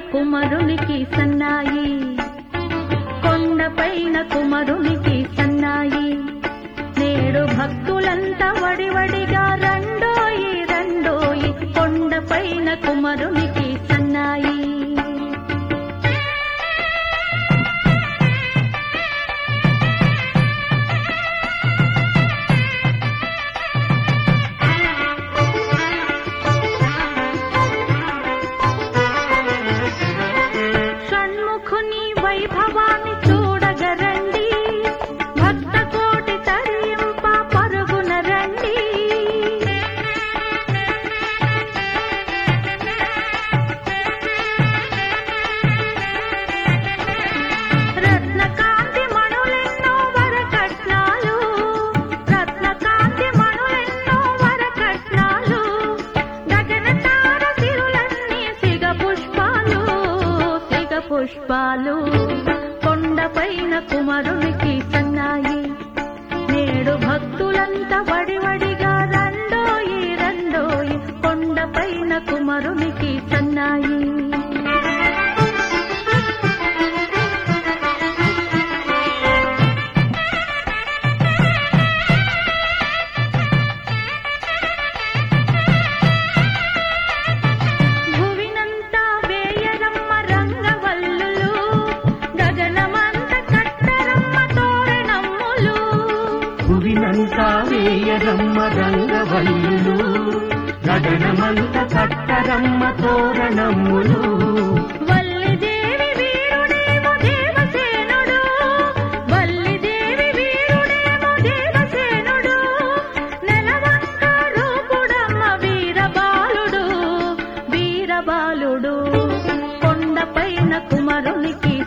కుమరునికి సన్నాయి కొండపైన కుమరునికి సన్నాయి నేడు భక్తులంతా వడివడిగా రండోయి రండోయి కొండపైన కుమరునికి సన్నాయి షణ్ముఖుని వైభవాన్ని చూడగరండి భక్త కోటి తరింప పరుగున రండి రత్నకాంతి మణులెన్నో వరకట్నాలు రత్నకాంతి మణులెన్నో వరకట్నాలు గగన తార సిరులన్నీ సిగ పుష్పాలు సిగ పుష్పాలు కొండపైన కుమరునికి సన్నాయి నేడు భక్తులంతా వడివడిగా రండోయి రండోయి కొండపైన కుమరునికి సన్నాయి భువినంతా వేయరమ్మ రంగవల్లులు గగనమంత కట్టరమ్మ తోరణములు భువినంతా వేయరమ్మ రంగవల్లులు గగనమంత కట్టరమ్మ తోరణములు వల్లిదేవి వీరుడేమో దేవసేనుడు వల్లిదేవి వీరుడేమో దేవసేనుడు నెలవంక రూపుడమ్మ వీరబాలుడు వీరబాలుడు కొండపైన కుమరునికి